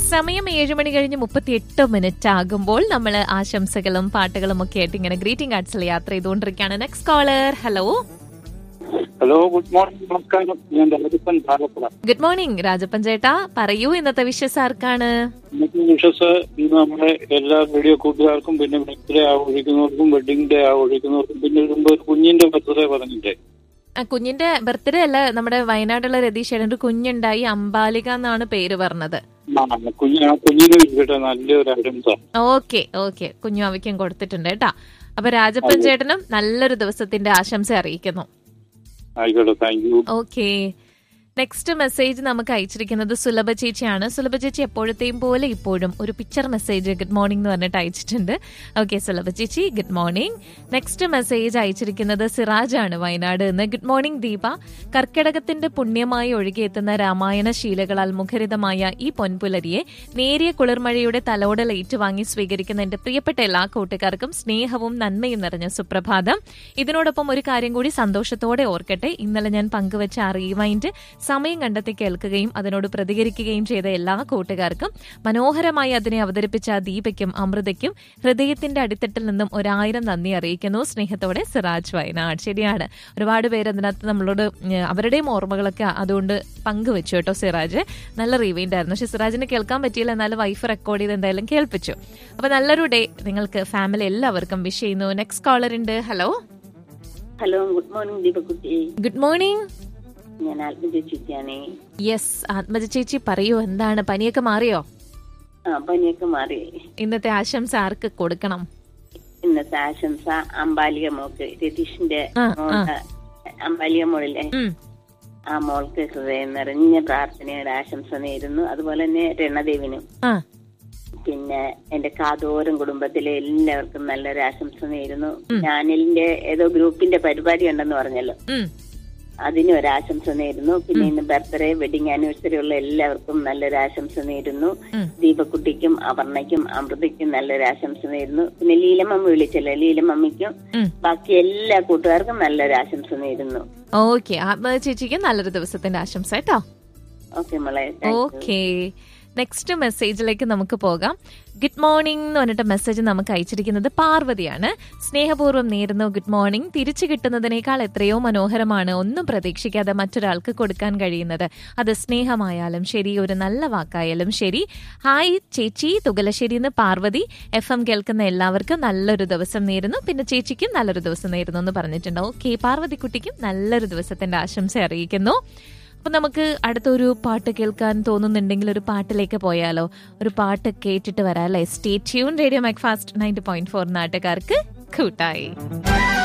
സമയം ഏഴ് മണി കഴിഞ്ഞ് മുപ്പത്തി എട്ട് മിനിറ്റ് ആകുമ്പോൾ നമ്മൾ ആശംസകളും പാട്ടുകളും ഒക്കെ ആയിട്ട് ഇങ്ങനെ ഗ്രീറ്റിംഗ് കാർഡ്സിൽ യാത്ര ചെയ്തുകൊണ്ടിരിക്കുകയാണ് next caller hello hello good morning നമസ്കാരം ഞാൻ രാജപ്പൻ ഭാരപ്പുഴ ഗുഡ് മോർണിംഗ് രാജപ്പൻ ചേട്ടാ പറയൂ ഇന്നത്തെ വിഷസ് ആർക്കാണ് ഇന്നത്തെ വിഷസ് ഇന്ന് നമ്മുടെ എല്ലാ റേഡിയോ കൂട്ടുകാർക്കും പിന്നെ ബർത്ത്ഡേ ആഘോഷിക്കുന്നവർക്കും വെഡിങ് ഡേ ആഘോഷിക്കുന്നവർക്കും പിന്നെ ഇതിന് മുമ്പ് ഒരു കുഞ്ഞിന്റെ ബർത്ത്ഡേ പറഞ്ഞില്ലേ ആ, കുഞ്ഞിന്റെ ബർത്ത്ഡേ അല്ല നമ്മുടെ വയനാട്ടിലുള്ള രതീഷ് ചേട്ടൻ ഒരു കുഞ്ഞുണ്ടായി അംബാലിക എന്നാണ് പേര് പറഞ്ഞത് ആ കുഞ്ഞ് ആ കുഞ്ഞിന് ഇരിക്കട്ടെ നല്ലൊരു ഐറ്റംസാ ഓക്കെ ഓക്കെ കുഞ്ഞു അവയ്ക്കും കൊടുത്തിട്ടുണ്ട് കേട്ടാ അപ്പൊ രാജപ്പൻ ചേട്ടനും നല്ലൊരു ദിവസത്തിന്റെ ആശംസ അറിയിക്കുന്നു ആയിക്കോട്ടെ thank you okay next message നമുക്ക് അയച്ചിരിക്കുന്നത് സുലഭ ചേച്ചിയാണ് സുലഭ ചേച്ചി എപ്പോഴത്തെയും പോലെ ഇപ്പോഴും ഒരു പിക്ചർ മെസ്സേജ് ഗുഡ് മോർണിംഗ് എന്ന് പറഞ്ഞിട്ട് അയച്ചിട്ടുണ്ട് ഓക്കെ സുലഭ ചേച്ചി ഗുഡ് മോർണിംഗ് നെക്സ്റ്റ് മെസ്സേജ് അയച്ചിരിക്കുന്നത് സിറാജ് ആണ് വയനാട് നിന്ന് ഗുഡ് മോർണിംഗ് ദീപ കർക്കിടകത്തിന്റെ പുണ്യമായി ഒഴുകിയെത്തുന്ന രാമായണ ശീലകളാൽ മുഖരിതമായ ഈ പൊൻപുലരിയെ നേരിയ കുളിർമഴയുടെ തലോടൽ ഏറ്റുവാങ്ങി സ്വീകരിക്കുന്ന എന്റെ പ്രിയപ്പെട്ട എല്ലാ കൂട്ടുകാർക്കും സ്നേഹവും നന്മയും നിറഞ്ഞ സുപ്രഭാതം ഇതിനോടൊപ്പം ഒരു കാര്യം കൂടി സന്തോഷത്തോടെ ഓർക്കട്ടെ ഇന്നലെ ഞാൻ പങ്കുവച്ച ആ റീവൈൻഡ് സമയം കണ്ടെത്തി കേൾക്കുകയും അതിനോട് പ്രതികരിക്കുകയും ചെയ്ത എല്ലാ കൂട്ടുകാർക്കും മനോഹരമായി അതിനെ അവതരിപ്പിച്ച ആ ദീപയ്ക്കും അമൃതയ്ക്കും ഹൃദയത്തിന്റെ അടിത്തട്ടിൽ നിന്നും ഒരായിരം നന്ദി അറിയിക്കുന്നു സ്നേഹത്തോടെ സിറാജ് വയനാട് ശരിയാണ് ഒരുപാട് പേര് അതിനകത്ത് നമ്മളോട് ഉം, അവരുടെയും ഓർമ്മകളൊക്കെ അതുകൊണ്ട് പങ്കുവെച്ചു കേട്ടോ സിറാജ് നല്ല റീവൈൻഡ് ആയിരുന്നു പക്ഷെ സിറാജിന് കേൾക്കാൻ പറ്റിയില്ല എന്നാലും വൈഫ് റെക്കോർഡ് ചെയ്ത് എന്തായാലും കേൾപ്പിച്ചു അപ്പൊ നല്ലൊരു ഡേ നിങ്ങൾക്ക് ഫാമിലി എല്ലാവർക്കും വിഷ് ചെയ്യുന്നു നെക്സ്റ്റ് കോളർ ഉണ്ട് ഹലോ ഹലോ ഗുഡ് മോർണിംഗ് ദീപക്കുട്ടി ഗുഡ് മോർണിംഗ് ഞാൻ ആത്മജിച്ചിരിക്കുകയാണേ യെസ് ആത്മജ ചേച്ചി പറയൂ എന്താണ് പനിയൊക്കെ മാറിയോ ആ പനിയൊക്കെ മാറി ഇന്നത്തെ ആശംസ ആർക്ക് കൊടുക്കണം ഇന്നത്തെ ആശംസ അമ്പാലിക മോൾക്ക് രതീഷിന്റെ ആ, മോളുടെ അമ്പാലിക മോളിലെ ഉം. ആ മോൾക്ക് ഹൃദയം നിറഞ്ഞ പ്രാർത്ഥനയുടെ ആശംസ നേരുന്നു അതുപോലെ തന്നെ രണദേവിനും ആ പിന്നെ എന്റെ കാതോരം കുടുംബത്തിലെ എല്ലാവർക്കും നല്ലൊരു ആശംസ നേരുന്നു ചാനലിന്റെ ഏതോ ഗ്രൂപ്പിന്റെ പരിപാടി ഉണ്ടെന്ന് പറഞ്ഞല്ലോ ഉം. അതിനും ഒരു ആശംസ നേരുന്നു പിന്നെ ഇന്ന് ബർത്ത്ഡേ വെഡിങ് ആനിവേഴ്സറി ഉള്ള എല്ലാവർക്കും നല്ലൊരു ആശംസ നേരുന്നു ഉം. ദീപക്കുട്ടിക്കും അപർണയ്ക്കും അമൃതയ്ക്കും നല്ലൊരു ആശംസ നേരുന്നു പിന്നെ ലീലമ്മ വിളിച്ചല്ലോ ലീലമ്മയ്ക്കും ഉം. ബാക്കി എല്ലാ കൂട്ടുകാർക്കും നല്ലൊരു ആശംസ നേരുന്നു ഓക്കെ ആത്മജ ചേച്ചിക്ക് നല്ലൊരു ദിവസത്തിന്റെ ആശംസ കേട്ടോ ഓക്കെ മോളെ താങ്ക് യു. ഓക്കെ നെക്സ്റ്റ് മെസ്സേജിലേക്ക് നമുക്ക് പോകാം ഗുഡ് മോർണിംഗ് എന്ന് പറഞ്ഞിട്ട് മെസ്സേജ് നമുക്ക് അയച്ചിരിക്കുന്നത് പാർവതിയാണ് സ്നേഹപൂർവ്വം നേരുന്നു ഗുഡ് മോർണിംഗ് തിരിച്ചു കിട്ടുന്നതിനേക്കാൾ എത്രയോ മനോഹരമാണ് ഒന്നും പ്രതീക്ഷിക്കാതെ മറ്റൊരാൾക്ക് കൊടുക്കാൻ കഴിയുന്നത് അത് സ്നേഹമായാലും ശരി ഒരു നല്ല വാക്കായാലും ശരി ഹായ് ചേച്ചി തുകലശ്ശേരി എന്ന് പാർവതി എഫ് എം കേൾക്കുന്ന എല്ലാവർക്കും നല്ലൊരു ദിവസം നേരുന്നു പിന്നെ ചേച്ചിക്കും നല്ലൊരു ദിവസം നേരുന്നു എന്ന് പറഞ്ഞിട്ടുണ്ട് ഓക്കെ പാർവതിക്കുട്ടിക്കും നല്ലൊരു ദിവസത്തിന്റെ ആശംസ അറിയിക്കുന്നു അപ്പൊ നമുക്ക് അടുത്തൊരു പാട്ട് കേൾക്കാൻ തോന്നുന്നുണ്ടെങ്കിൽ ഒരു പാട്ടിലേക്ക് പോയാലോ ഒരു പാട്ട് കേട്ടിട്ട് വരാം അല്ലെ stay tune radio Mac fast ninety point four നാട്ടുകാർക്ക് കൂട്ടായി